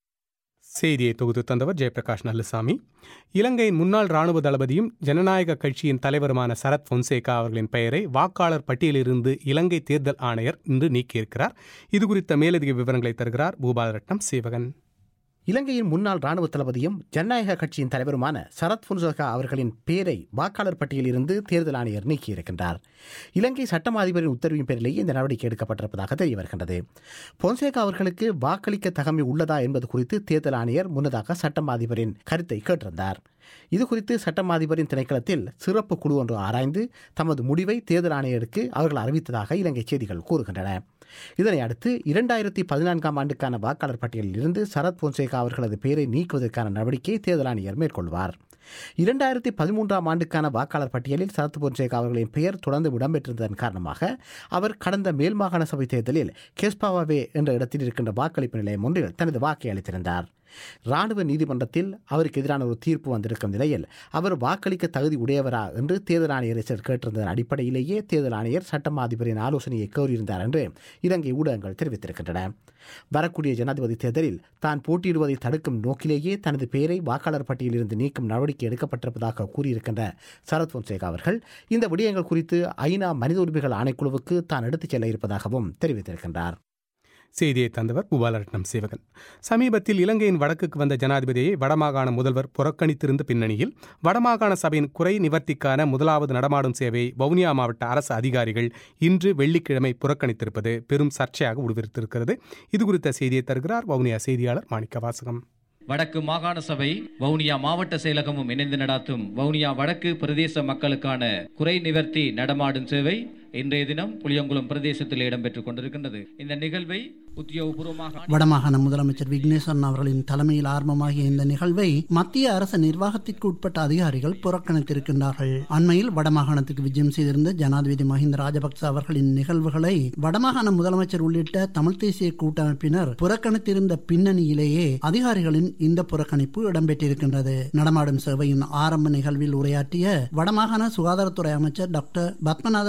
செய்தியை தொகுத்து தந்தவர் ஜெயபிரகாஷ் நல்லசாமி இலங்கையின் முன்னாள் ராணுவ தளபதியும் ஜனநாயக கட்சியின் தலைவருமான சரத் பொன்சேகா அவர்களின் பெயரை வாக்காளர் பட்டியலிலிருந்து இலங்கை தேர்தல் ஆணையர் இன்று நீக்கியிருக்கிறார் இதுகுறித்த மேலதிக விவரங்களை தருகிறார் பூபாலரட்னம் சேவகன் இலங்கையின் முன்னாள் ராணுவ தளபதியும் ஜனநாயக கட்சியின் தலைவருமான சரத் புன்சகா அவர்களின் பேரை வாக்காளர் பட்டியலிருந்து தேர்தல் ஆணையர் நீக்கியிருக்கின்றார் இலங்கை சட்டமா அதிபரின் உத்தரவின் பேரிலேயே இந்த நடவடிக்கை எடுக்கப்பட்டிருப்பதாக தெரிய வருகின்றது பொன்சேகா அவர்களுக்கு வாக்களிக்க தகமை உள்ளதா என்பது குறித்து தேர்தல் ஆணையர் முன்னதாக சட்டமா அதிபரின் கருத்தை கேட்டிருந்தார் இது குறித்து சட்டமா அதிபரின் திணைக்களத்தில் சிறப்பு குழு ஒன்று ஆராய்ந்து தமது முடிவை தேர்தல் ஆணையருக்கு அவர்கள் அறிவித்ததாக இலங்கை செய்திகள் கூறுகின்றன இதனை அடுத்து இரண்டாயிரத்தி பதினான்காம் ஆண்டுக்கான வாக்காளர் பட்டியலில் இருந்து சரத் பொன்சேகா அவர்களது பெயரை நீக்குவதற்கான நடவடிக்கையை தேர்தல் ஆணையர் மேற்கொள்வார் இரண்டாயிரத்தி பதிமூன்றாம் ஆண்டுக்கான வாக்காளர் பட்டியலில் சரத் பொன்சேகா அவர்களின் பெயர் தொடர்ந்து இடம்பெற்றிருந்ததன் காரணமாக அவர் கடந்த மேல் மாகாண சபை தேர்தலில் கெஸ்பாவாவே என்ற இடத்தில் இருக்கின்ற வாக்களிப்பு நிலையம் ஒன்றில் தனது வாக்கை அளித்திருந்தார் ராணுவ நீதிமன்றத்தில் அவருக்கு எதிரான ஒரு தீர்ப்பு வந்திருக்கும் நிலையில் அவர் வாக்களிக்க தகுதி உடையவரா என்று தேர்தல் ஆணையர் கேட்டிருந்ததன் அடிப்படையிலேயே தேர்தல் ஆணையர் சட்டமா அதிபரின் ஆலோசனையை கோரியிருந்தார் என்று இலங்கை ஊடகங்கள் தெரிவித்திருக்கின்றன வரக்கூடிய ஜனாதிபதி தேர்தலில் தான் போட்டியிடுவதை தடுக்கும் நோக்கிலேயே தனது பெயரை வாக்காளர் பட்டியலிருந்து நீக்கும் நடவடிக்கை எடுக்கப்பட்டிருப்பதாக கூறியிருக்கின்ற சரத் பொன்சேகா அவர்கள் இந்த விடயங்கள் குறித்து ஐநா மனித உரிமைகள் ஆணைக்குழுவுக்கு தான் எடுத்துச் செல்ல இருப்பதாகவும் தெரிவித்திருக்கின்றார் செய்தியை தந்தவர் பூபாலரட்னம் சேவகன் சமீபத்தில் இலங்கையின் வடக்குக்கு வந்த ஜனாதிபதியை வடமாகாண முதல்வர் புறக்கணித்திருந்த பின்னணியில் வடமாகாண சபையின் குறை நிவர்த்திக்கான முதலாவது நடமாடும் சேவையை வவுனியா மாவட்ட அரசு அதிகாரிகள் இன்று வெள்ளிக்கிழமை புறக்கணித்திருப்பது பெரும் சர்ச்சையாக உருவெடுத்திருக்கிறது இது குறித்த செய்தியை தருகிறார் வவுனியா செய்தியாளர் மாணிக்க வாசகம் வடக்கு மாகாண சபை வவுனியா மாவட்ட செயலகமும் இணைந்து நடாத்தும் வவுனியா வடக்கு பிரதேச மக்களுக்கான குறை நிவர்த்தி நடமாடும் சேவை இன்றைய தினம் புளியங்குளம் பிரதேசத்தில் இடம்பெற்றுக் கொண்டிருக்கின்றது இந்த நிகழ்வை உத்தியோகபூர்வமாக வடமாகாண முதலமைச்சர் விக்னேஸ்வரன் அவர்களின் தலைமையில் ஆரம்பமாகிய இந்த நிகழ்வை மத்திய அரசு நிர்வாகத்திற்கு உட்பட்ட அதிகாரிகள் புறக்கணித்திருக்கின்றார்கள் அண்மையில் வடமாகாணத்துக்கு விஜயம் செய்திருந்த ஜனாதிபதி மஹிந்த ராஜபக்ச அவர்களின் நிகழ்வுகளை வடமாகாண முதலமைச்சர் உள்ளிட்ட தமிழ் தேசிய கூட்டமைப்பினர் புறக்கணித்திருந்த பின்னணியிலேயே அதிகாரிகளின் இந்த புறக்கணிப்பு இடம்பெற்றிருக்கின்றது நடமாடும் சேவையின் ஆரம்ப நிகழ்வில் உரையாற்றிய வடமாகாண சுகாதாரத்துறை அமைச்சர் டாக்டர் பத்மநாதன் சத்தியலிங்க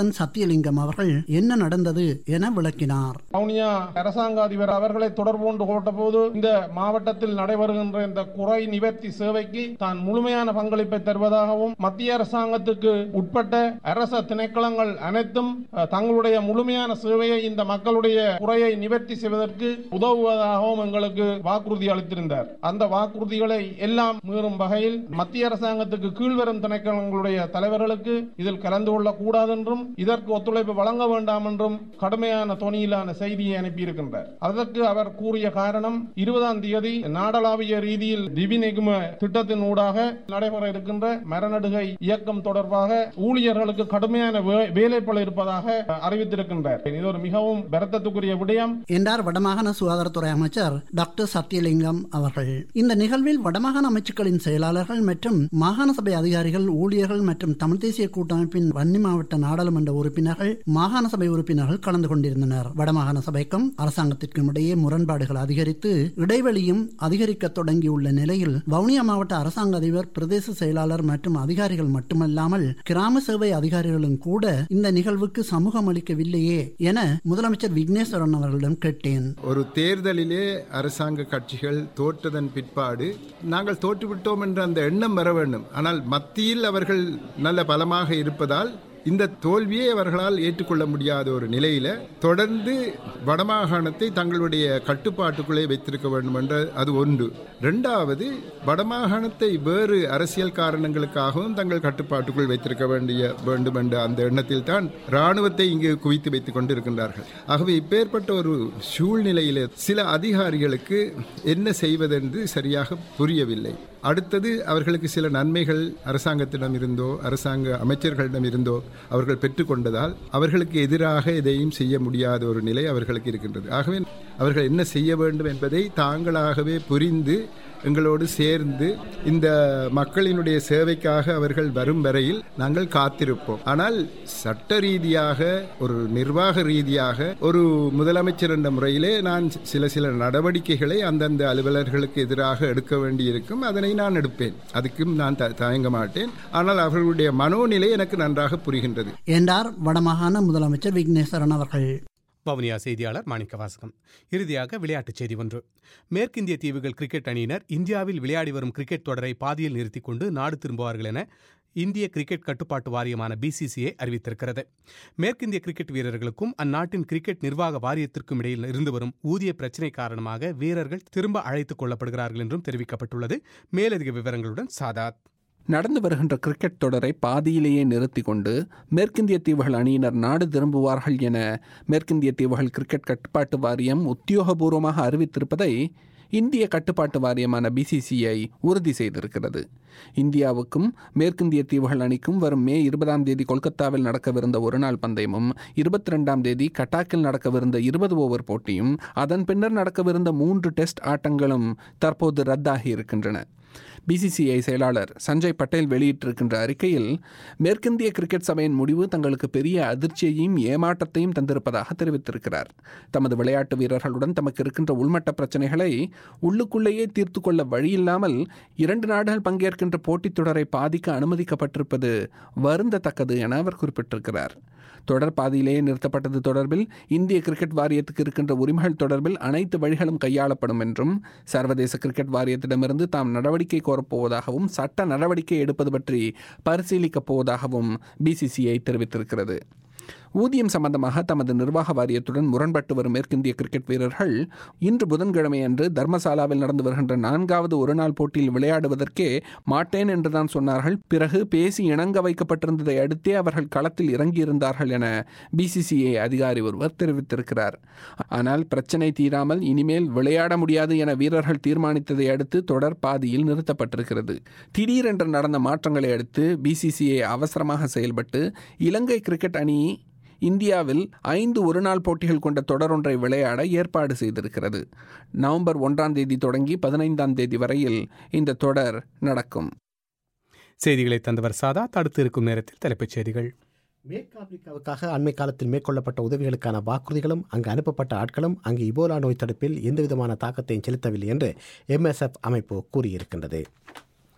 சத்தியலிங்கம் அவர்கள் என்ன நடந்தது என விளக்கினார் வவுனியா அரசாங்க அதிபர் அவர்களை தொடர்பு கொண்டு போட்டபோது இந்த மாவட்டத்தில் நடைபெறுகின்ற இந்த குறை நிவர்த்தி சேவைக்கு தான் முழுமையான பங்களிப்பை தருவதாகவும் மத்திய அரசாங்கத்துக்கு உட்பட்ட அரச திணைக்களங்கள் அனைத்தும் அஹ், தங்களுடைய முழுமையான சேவையை இந்த மக்களுடைய குறையை நிவர்த்தி செய்வதற்கு உதவுவதாகவும் எங்களுக்கு வாக்குறுதி அளித்திருந்தார் அந்த வாக்குறுதிகளை எல்லாம் மீறும் வகையில் மத்திய அரசாங்கத்துக்கு கீழ்வரும் திணைக்களங்களுடைய தலைவர்களுக்கு இதில் கலந்து கொள்ளக் கூடாது என்றும் இதற்கு ஒத்துழைப்பு வழங்க வேண்டாம் என்றும் கடுமையான தொனியிலான செய்தியை அனுப்பியிருக்கின்றார் அதற்கு அவர் கூறிய காரணம் இருபதாம் தேதி நாடளாவிய ரீதியில் திவி நிகும திட்டத்தின் ஊடாக நடைபெற இருக்கின்ற மரநடுகை இயக்கம் தொடர்பாக ஊழியர்களுக்கு கடுமையான வே- வேலைப்பளு இருப்பதாக அறிவித்திருக்கின்றார் இது ஒரு மிகவும் வருத்தத்துக்குரிய விடயம் என்றார் வடமாகாண சுகாதாரத்துறை அமைச்சர் டாக்டர் சத்யலிங்கம் அவர்கள் இந்த நிகழ்வில் வடமாகாண அமைச்சுக்களின் செயலாளர்கள் மற்றும் மாகாண சபை அதிகாரிகள் ஊழியர்கள் மற்றும் தமிழ் தேசிய கூட்டமைப்பின் வன்னி மாவட்ட நாடாளுமன்ற உறுப்பினர்கள் மாகாண சபை உறுப்பினர்கள் கலந்து கொண்டிருந்தனர் வடமாகாண சபைக்கும் அரசாங்கத்திற்கும் இடையே முரண்பாடுகள் அதிகரித்து இடைவெளியும் அதிகரிக்க தொடங்கியுள்ள நிலையில் வவுனியா மாவட்ட அரசாங்க அதிபர் பிரதேச செயலாளர் மற்றும் அதிகாரிகள் மட்டுமல்லாமல் கிராம சேவை அதிகாரிகளும் கூட இந்த நிகழ்வுக்கு சமூகம் அளிக்கவில்லையே என முதலமைச்சர் விக்னேஸ்வரன் அவர்களிடம் கேட்டேன் ஒரு தேர்தலிலே அரசாங்க கட்சிகள் தோற்றதன் பிற்பாடு நாங்கள் தோற்றுவிட்டோம் என்ற அந்த எண்ணம் வர வேண்டும் ஆனால் மத்தியில் அவர்கள் நல்ல பலமாக இருப்பதால் இந்த தோல்வியை அவர்களால் ஏற்றுக்கொள்ள முடியாத ஒரு நிலையில தொடர்ந்து வடமாகாணத்தை தங்களுடைய கட்டுப்பாட்டுக்குள்ளே வைத்திருக்க வேண்டும் என்ற அது ஒன்று ரெண்டாவது வடமாகாணத்தை வேறு அரசியல் காரணங்களுக்காகவும் தங்கள் கட்டுப்பாட்டுக்குள் வைத்திருக்க வேண்டிய வேண்டும் என்ற அந்த எண்ணத்தில் தான் இராணுவத்தை இங்கு குவித்து வைத்துக் கொண்டிருக்கின்றார்கள் ஆகவே இப்பேற்பட்ட ஒரு சூழ்நிலையில சில அதிகாரிகளுக்கு என்ன செய்வதென்று சரியாக புரியவில்லை அடுத்தது அவர்களுக்கு சில நன்மைகள் அரசாங்கத்திடம் இருந்தோ அரசாங்க அமைச்சர்களிடம் இருந்தோ அவர்கள் பெற்றுக்கொண்டதால் அவர்களுக்கு எதிராக எதையும் செய்ய முடியாத ஒரு நிலை அவர்களுக்கு இருக்கின்றது ஆகவே அவர்கள் என்ன செய்ய வேண்டும் என்பதை தாங்களாகவே புரிந்து எங்களோடு சேர்ந்து இந்த மக்களினுடைய சேவைக்காக அவர்கள் வரும் வரையில் நாங்கள் காத்திருப்போம் ஆனால் சட்ட ரீதியாக ஒரு நிர்வாக ரீதியாக ஒரு முதலமைச்சர் என்ற முறையிலே நான் சில சில நடவடிக்கைகளை அந்தந்த அலுவலர்களுக்கு எதிராக எடுக்க வேண்டியிருக்கும் அதனை நான் எடுப்பேன் அதுக்கும் நான் த- தயங்க மாட்டேன் ஆனால் அவர்களுடைய மனோநிலை எனக்கு நன்றாக புரிகின்றது என்றார் வடமாகாண முதலமைச்சர் விக்னேஸ்வரன் அவர்கள் வவுனியா செய்தியாளர் மாணிக்க வாசகம் இறுதியாக விளையாட்டுச் செய்தி ஒன்று மேற்கிந்திய தீவுகள் கிரிக்கெட் அணியினர் இந்தியாவில் விளையாடி வரும் கிரிக்கெட் தொடரை பாதியில் நிறுத்திக் கொண்டு நாடு திரும்புவார்கள் என இந்திய கிரிக்கெட் கட்டுப்பாட்டு வாரியமான பிசிசிஐ அறிவித்திருக்கிறது மேற்கிந்திய கிரிக்கெட் வீரர்களுக்கும் அந்நாட்டின் கிரிக்கெட் நிர்வாக வாரியத்திற்கும் இடையில் இருந்து வரும் ஊதிய பிரச்சினை காரணமாக வீரர்கள் திரும்ப அழைத்துக் கொள்ளப்படுகிறார்கள் என்றும் தெரிவிக்கப்பட்டுள்ளது மேலதிக விவரங்களுடன் சாதாத் நடந்து வருகின்ற கிரிக்கெட் தொடரை பாதியிலேயே நிறுத்தி கொண்டு மேற்கிந்திய தீவுகள் அணியினர் நாடு திரும்புவார்கள் என மேற்கிந்திய தீவுகள் கிரிக்கெட் கட்டுப்பாட்டு வாரியம் உத்தியோகபூர்வமாக அறிவித்திருப்பதை இந்திய கட்டுப்பாட்டு வாரியமான பிசிசிஐ உறுதி செய்திருக்கிறது இந்தியாவுக்கும் மேற்கிந்திய தீவுகள் அணிக்கும் வரும் மே இருபதாம் தேதி கொல்கத்தாவில் நடக்கவிருந்த ஒருநாள் பந்தயமும் இருபத்தி ரெண்டாம் தேதி கட்டாக்கில் நடக்கவிருந்த இருபது ஓவர் போட்டியும் அதன் பின்னர் நடக்கவிருந்த மூன்று டெஸ்ட் ஆட்டங்களும் தற்போது ரத்தாகி இருக்கின்றன பிசிசிஐ செயலாளர் சஞ்சய் பட்டேல் வெளியிட்டிருக்கின்ற அறிக்கையில் மேற்கிந்திய கிரிக்கெட் சபையின் முடிவு தங்களுக்கு பெரிய அதிர்ச்சியையும் ஏமாற்றத்தையும் தந்திருப்பதாக தெரிவித்திருக்கிறார் தமது விளையாட்டு வீரர்களுடன் தமக்கு இருக்கின்ற உள்மட்ட பிரச்சனைகளை உள்ளுக்குள்ளேயே தீர்த்து கொள்ள வழியில்லாமல் இரண்டு நாடுகள் பங்கேற்கின்ற போட்டித் தொடரை பாதிக்க அனுமதிக்கப்பட்டிருப்பது வருந்தத்தக்கது என அவர் குறிப்பிட்டிருக்கிறார் தொடர் பாதியிலேயே நிறுத்தப்பட்டது தொடர்பில் இந்திய கிரிக்கெட் வாரியத்துக்கு இருக்கின்ற உரிமைகள் தொடர்பில் அனைத்து வழிகளும் கையாளப்படும் என்றும் சர்வதேச கிரிக்கெட் வாரியத்திடமிருந்து தாம் நடவடிக்கை கோரப்போவதாகவும் சட்ட நடவடிக்கை எடுப்பது பற்றி பரிசீலிக்கப் போவதாகவும் பிசிசிஐ தெரிவித்திருக்கிறது ஊதியம் சம்பந்தமாக தமது நிர்வாக வாரியத்துடன் முரண்பட்டு வரும் மேற்கிந்திய கிரிக்கெட் வீரர்கள் இன்று புதன்கிழமை அன்று தர்மசாலாவில் நடந்து வருகின்ற நான்காவது ஒருநாள் போட்டியில் விளையாடுவதற்கே மாட்டேன் என்றுதான் சொன்னார்கள் பிறகு பேசி இணங்க வைக்கப்பட்டிருந்ததை அடுத்தே அவர்கள் களத்தில் இறங்கியிருந்தார்கள் என பிசிசிஐ அதிகாரி ஒருவர் தெரிவித்திருக்கிறார் ஆனால் பிரச்சனை தீராமல் இனிமேல் விளையாட முடியாது என வீரர்கள் தீர்மானித்ததை அடுத்து தொடர் பாதியில் நிறுத்தப்பட்டிருக்கிறது திடீரென்று நடந்த மாற்றங்களை அடுத்து பிசிசிஐ அவசரமாக செயல்பட்டு இலங்கை கிரிக்கெட் அணி இந்தியாவில் ஐந்து ஒருநாள் போட்டிகள் கொண்ட தொடரொன்றை விளையாட ஏற்பாடு செய்திருக்கிறது நவம்பர் ஒன்றாம் தேதி தொடங்கி பதினைந்தாம் தேதி வரையில் இந்த தொடர் நடக்கும் செய்திகளை தந்தவர் சாதா தடுத்து இருக்கும் நேரத்தில் தலைப்புச் செய்திகள் மேற்கு ஆப்பிரிக்காவுக்காக அண்மை காலத்தில் மேற்கொள்ளப்பட்ட உதவிகளுக்கான வாக்குறுதிகளும் அங்கு அனுப்பப்பட்ட ஆட்களும் அங்கு இபோலா நோய் தடுப்பில் எந்தவிதமான தாக்கத்தையும் செலுத்தவில்லை என்று எம்எஸ்எஃப் அமைப்பு கூறியிருக்கின்றது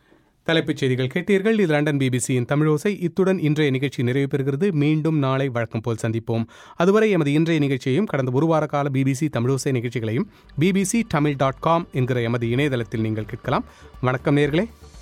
தலைப்புச் செய்திகள் கேட்டீர்கள் இது லண்டன் பிபிசியின் தமிழோசை இத்துடன் இன்றைய நிகழ்ச்சி நிறைவு பெறுகிறது மீண்டும் நாளை வழக்கம் போல் சந்திப்போம் அதுவரை எமது இன்றைய நிகழ்ச்சியையும் கடந்த ஒரு வார கால பிபிசி தமிழோசை நிகழ்ச்சிகளையும் பிபிசி தமிழ் டாட் காம் என்கிற எமது இணையதளத்தில் நீங்கள் கேட்கலாம் வணக்கம் நேர்களே